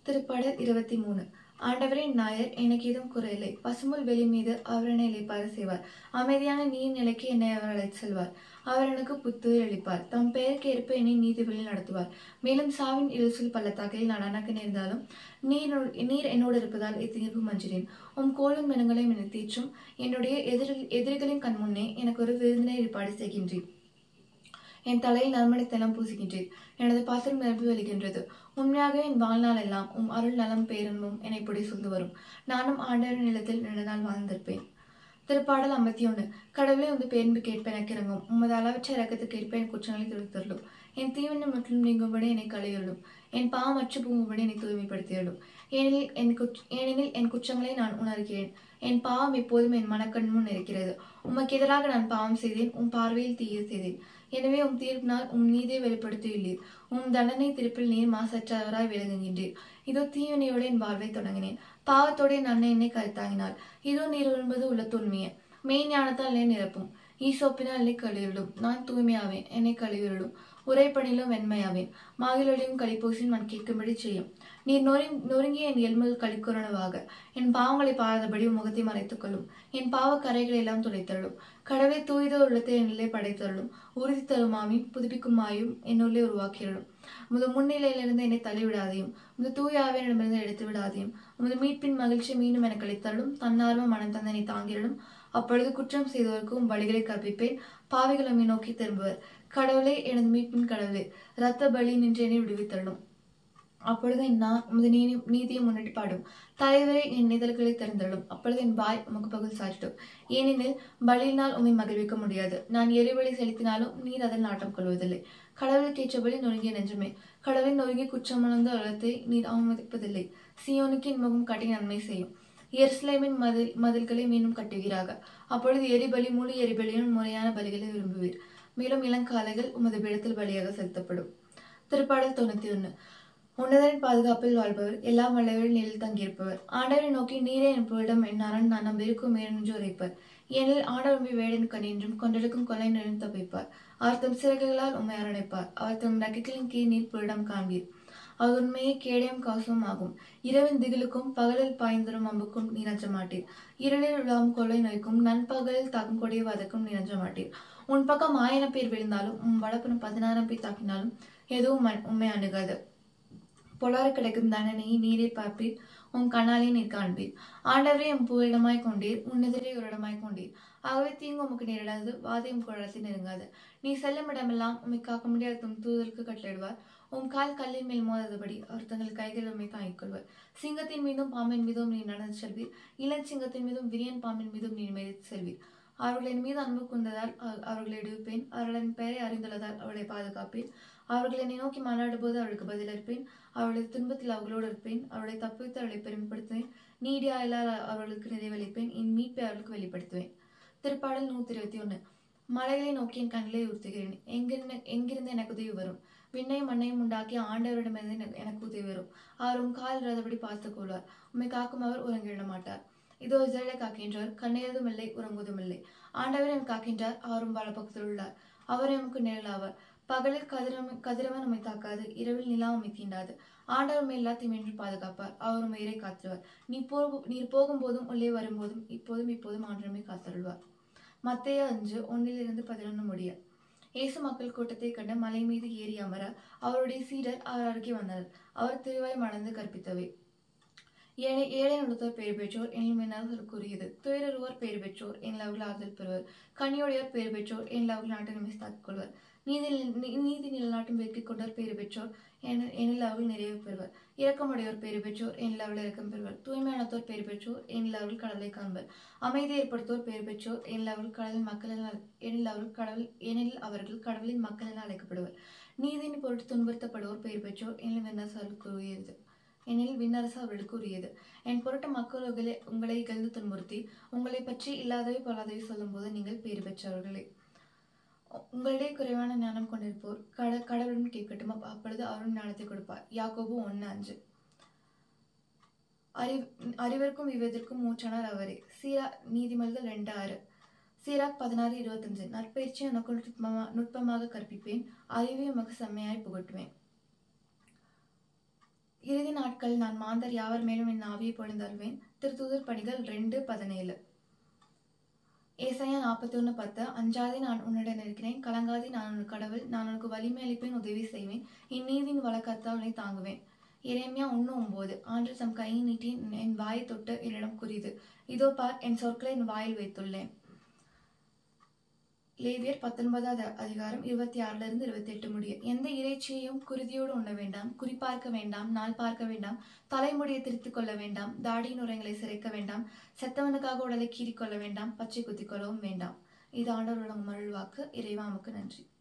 திருப்பாடல் இருபத்தி மூணு ஆண்டவரின் நாயர் எனக்கு ஏதும் குறையில்லை பசும்புல் வெளி மீது அவர் என்னை இளைப்பார செய்வார் அமைதியான நீர் நிலைக்கு என்னை அவர் அழைத்து செல்வார் அவர் எனக்கு புத்துயிர் அளிப்பார் தம் பெயருக்கு ஏற்ப என்னை நீதிபதியில் நடத்துவார் மேலும் சாவின் இழுசில் பள்ளத்தாக்கில் நான் அணக்க நேர்ந்தாலும் நீர் நீர் என்னோடு இருப்பதால் இத்தீர்வு மஞ்சினேன் உம் கோலும் மெனங்களையும் என்னை தீற்றும் என்னுடைய எதிரி எதிரிகளின் கண் முன்னே எனக்கு ஒரு விருந்தினை ஏற்பாடு செய்கின்றேன் என் தலையில் நறுமணத்தெல்லாம் பூசுகின்றேன் எனது பாத்திரம் நிரம்பி வலிக்கின்றது உண்மையாகவே என் வாழ்நாள் எல்லாம் உம் அருள் நலம் பேரன்பும் என்னை பிடி சொல்ந்து வரும் நானும் ஆண்டவரின் நிலத்தில் ரெண்டு நாள் வாழ்ந்திருப்பேன் திருப்பாடல் ஐம்பத்தி ஒன்று கடவுளே உமது பேரன்பு கேட்ப எனக்கு இறங்கும் உமது அளவற்ற இறக்கத்துக்கு ஏற்ப என் குற்றங்களை திருத்தருளும் என் தீவனை மற்றும் நீங்கும்படி என்னை களையுள்ளும் என் பாவமற்ற பூங்கும்படி என்னை தூய்மைப்படுத்தியுள்ளும் ஏனெனில் என் குற்ற ஏனெனில் என் குற்றங்களை நான் உணர்கிறேன் என் பாவம் எப்போதும் என் மனக்கண் முன் இருக்கிறது உமக்கு எதிராக நான் பாவம் செய்தேன் உம் பார்வையில் தீய செய்தேன் எனவே உம் தீர்ப்பினால் உம் நீதியை வெளிப்படுத்தியுள்ளீர் உம் தண்டனை திருப்பில் நீர் மாசற்றவராய் விளங்குகின்றீர் இதோ தீவினையோடு என் வாழ்வை தொடங்கினேன் பாவத்தோட நன்மை என்னை கருத்தாங்கினாள் இதோ நீர் விரும்புவது உள்ள தூய்மையே மெய் ஞானத்தால் என்னை நிரப்பும் ஈசோப்பினால் என்னை கழுவிடும் நான் தூய்மையாவேன் என்னை கழுவிடும் உரைப்பணிலும் வெண்மையாவேன் மாகிலொழியும் களிப்பூசின் நான் கேட்கும்படி செய்யும் நீர் நொறு நொறுங்கிய என் எல்மல் களிக்குறனவாக என் பாவங்களை பாராதபடி முகத்தை மறைத்துக் கொள்ளும் என் பாவ கரைகளை எல்லாம் துடைத்தள்ளும் கடவுளை தூய்த உள்ளத்தை என்னிலே படைத்தள்ளும் உறுதி தருமாவையும் புதுப்பிக்குமாயும் என்னுள்ளே உருவாக்கிடலும் உமது முன்னிலையிலிருந்து என்னை தள்ளிவிடாதையும் உமது தூயாவே என்னிடமிருந்து எடுத்து விடாதையும் உமது மீட்பின் மகிழ்ச்சி மீண்டும் எனக்கு அளித்தள்ளும் தன்னார்வ மனம் தந்தனை தாங்கிடலும் அப்பொழுது குற்றம் செய்தவருக்கும் வழிகளை கற்பிப்பேன் பாவிகள் நம்மை நோக்கி திரும்புவர் கடவுளே எனது மீட்பின் கடவுளே இரத்த பலி நின்று என்னை விடுவித்தள்ளும் அப்பொழுது என் நான் உமது நீதி நீதியை முன்னிட்டு பாடும் தலைவரை என் இதழ்களை திறந்தள்ளும் அப்பொழுது என் வாய் உமக்கு பகுல் சாற்றிடும் ஏனெனில் பலியினால் உம்மை மகிழ்விக்க முடியாது நான் எரிவழி செலுத்தினாலும் நீர் அதில் நாட்டம் கொள்வதில்லை கடவுளுக்கு ஏற்றபடி நொறுங்கிய நெஞ்சமே கடவுளின் நொறுங்கிய குற்றமளந்த உள்ளத்தை நீர் அவமதிப்பதில்லை சியோனுக்கு இன்முகம் காட்டி நன்மை செய்யும் எருசலேமின் மதில் மதில்களை மீண்டும் கட்டுவீராக அப்பொழுது எரிபலி முழு எரிபலியும் முறையான பலிகளை விரும்புவீர் மேலும் இளங்காலைகள் உமது பீடத்தில் பலியாக செலுத்தப்படும் திருப்பாடல் தொண்ணூத்தி ஒன்று உன்னதரின் பாதுகாப்பில் வாழ்பவர் எல்லாம் வல்லவரில் நிலையில் தங்கியிருப்பவர் ஆண்டவரை நோக்கி நீரே என் புரிடம் என் அரண் நான் நம்பியிருக்கும் மேலென்று உரைப்பர் ஏனில் ஆண்டவருமை வேடன் கனின்றும் கொண்டெடுக்கும் கொலை நின்று தப்பிப்பார் அவர் தம் சிறகுகளால் உண்மை அரணைப்பார் அவர் தம் ரக்கைகளின் கீழ் நீர் புரிடம் காண்பீர் அவர் உண்மையை கேடயம் காசும் ஆகும் இரவின் திகிலுக்கும் பகலில் பாய்ந்தரும் அம்புக்கும் நீ நஞ்ச மாட்டீர் இருளில் விழாவும் கொள்ளை நோய்க்கும் நண்பகலில் தாக்கும் கொடிய வதக்கும் நீ நஞ்ச மாட்டீர் உன் பக்கம் ஆயிரம் பேர் விழுந்தாலும் உன் வளப்புறம் பதினாயிரம் பேர் தாக்கினாலும் எதுவும் உண்மை அணுகாது பொலாறு கிடைக்கும் தண்டனையை நீரே பார்ப்பீர் உன் கண்ணாலே நீர் காண்பீர் ஆண்டவரே எம் புகலிடமாய் கொண்டீர் உன்னெதிரே ஒரு இடமாய் கொண்டீர் ஆகவே தீங்கு உமக்கு நேரிடாது வாதையும் குழலத்தில் நெருங்காது நீ செல்லும் இடமெல்லாம் உம்மை காக்க முடியாத தும் தூதருக்கு கட்டளிடுவார் உன் கால் கல்லின் மேல் மோதாதபடி அவர் தங்கள் கைகள் உண்மை தாங்கிக் கொள்வார் சிங்கத்தின் மீதும் பாம்பின் மீதும் நீ நடந்து செல்வீர் இளஞ்சிங்கத்தின் மீதும் விரியன் பாம்பின் மீதும் நீ மேய்த்து செல்வீர் அவர்களின் மீது அன்பு கொண்டதால் அவர்களை எடுப்பேன் அவர்களின் பெயரை அறிந்துள்ளதால் அவளை பாதுகாப்பேன் அவர்கள் என்னை நோக்கி மன்றாடும் போது அவளுக்கு பதிலளிப்பேன் அவளது துன்பத்தில் அவர்களோடு இருப்பேன் அவளை தப்பித்து அவளை பெருமைப்படுத்துவேன் நீடி ஆயலால் அவர்களுக்கு நிறைவளிப்பேன் என் மீட்பை அவர்களுக்கு வெளிப்படுத்துவேன் திருப்பாடல் நூத்தி இருபத்தி ஒண்ணு மலைகளை நோக்கி என் கண்களை ஊற்றுகிறேன் எங்கிருந்து எங்கிருந்து எனக்கு உதவி வரும் விண்ணையும் மண்ணையும் உண்டாக்கி ஆண்டவரிடமிருந்து எனக்கு உதவி வரும் அவர் உன் கால் இராதபடி பார்த்துக் கொள்வார் உண்மை காக்கும் அவர் உறங்கிட மாட்டார் இதோ இசைலை காக்கின்றார் கண்ணெழுதும் இல்லை உறங்குவதும் இல்லை ஆண்டவர் எம் காக்கின்றார் அவரும் வலப்பக்கத்தில் உள்ளார் அவர் எமக்கு நிழலாவார் பகலில் கதிரவன் கதிரவன் நம்மை தாக்காது இரவில் நிலா நம்மை தீண்டாது ஆண்டவர் எல்லாத்தையும் என்று பாதுகாப்பார் அவர் உயிரை காத்துருவார் நீ போ நீர் போகும்போதும் உள்ளே வரும்போதும் இப்போதும் இப்போதும் ஆண்டரமை காத்தருள்வார் மத்தைய அஞ்சு ஒன்னிலிருந்து பதினொன்று முடிய இயேசு மக்கள் கூட்டத்தை கண்டு மலை மீது ஏறி அமர அவருடைய சீடர் அவர் அருகே வந்தனர் அவர் திருவாய் மணந்து கற்பித்தவை ஏழை ஏழை நடுத்தோர் பெயர் பெற்றோர் என் மின்னர்கள் கூறியது துயரருவர் பெயர் பெற்றோர் என் லவர்கள் ஆறுதல் பெறுவர் கனியோடையோர் பெயர் பெற்றோர் என் லவர்கள் நாட்டை நிமிஷம் கொள்வர் நீதி நீதி நிலநாட்டும் வெற்றி கொண்டோர் பெயர் பெற்றோர் எனில் அவர்கள் நிறைவு பெறுவர் இரக்கமுடையோர் பெயர் பெற்றோர் எனில் அவர்கள் இரக்கம் பெறுவர் தூய்மையானத்தோர் பெயர் பெற்றோர் எனில் அவர்கள் கடலை காண்பர் அமைதி ஏற்படுத்தோர் பெயர் பெற்றோர் எனில் அவர்கள் கடலின் மக்களினால் எனில் அவர்கள் கடவுள் எனில் அவர்கள் கடவுளின் மக்கள் என அழைக்கப்படுவர் நீதியின் பொருட்டு துன்புறுத்தப்படுவோர் பெயர் பெற்றோர் எனில் விண்ணரசால் கூறியது எனில் விண்ணரசு அவர்களுக்கு உரியது என் பொருட்டு மக்கள் உங்களை உங்களை இகழ்ந்து துன்புறுத்தி உங்களை பற்றி இல்லாதவை பொல்லாதவை சொல்லும்போது நீங்கள் பேர் பெற்றவர்களே உங்களிடையே குறைவான ஞானம் கொண்டிருப்போர் கட கடவுளுடன் கேட்கட்டும் அப்பொழுது அவரும் ஞானத்தை கொடுப்பார் யாக்கோபு ஒன்று அஞ்சு அறிவு அறிவிற்கும் விவேதற்கும் மூச்சானார் அவரே சீரா நீதிமல்கள் ரெண்டு ஆறு சீராக் பதினாறு இருபத்தஞ்சு நற்பயிற்சி எனக்கு நுட்பமா நுட்பமாக கற்பிப்பேன் அறிவை உமக்கு செம்மையாய் புகட்டுவேன் இறுதி நாட்கள் நான் மாந்தர் யாவர் மேலும் என் ஆவியை பொழிந்தருவேன் திருத்தூதர் பணிகள் ரெண்டு பதினேழு ஏசாயா நாற்பத்தி ஒன்று பத்து அஞ்சாதே நான் உன்னுடன் இருக்கிறேன் கலங்காதே நான் உனக்கு கடவுள் நான் உனக்கு வலிமை அளிப்பேன் உதவி செய்வேன் இந்நீதியின் வழக்கத்தால் உன்னை தாங்குவேன் இறைமையா ஒன்று ஒன்பது ஆண்டு தம் கையை நீட்டி என் வாயை தொட்டு என்னிடம் குறிது இதோ பார் என் சொற்களை என் வாயில் வைத்துள்ளேன் லேவியர் பத்தொன்பதாவது அதிகாரம் இருபத்தி ஆறுல இருந்து இருபத்தி எட்டு முடிய எந்த இறைச்சியையும் குருதியோடு உண்ண வேண்டாம் குறிப்பார்க்க வேண்டாம் நாள் பார்க்க வேண்டாம் தலைமுடியை திருத்திக் கொள்ள வேண்டாம் தாடியின் உரங்களை சிரைக்க வேண்டாம் செத்தவனுக்காக உடலை கீறிக்கொள்ள வேண்டாம் பச்சை குத்திக் கொள்ளவும் வேண்டாம் இது ஆண்டவரோட மருள்வாக்கு இறைவாமுக்கு நன்றி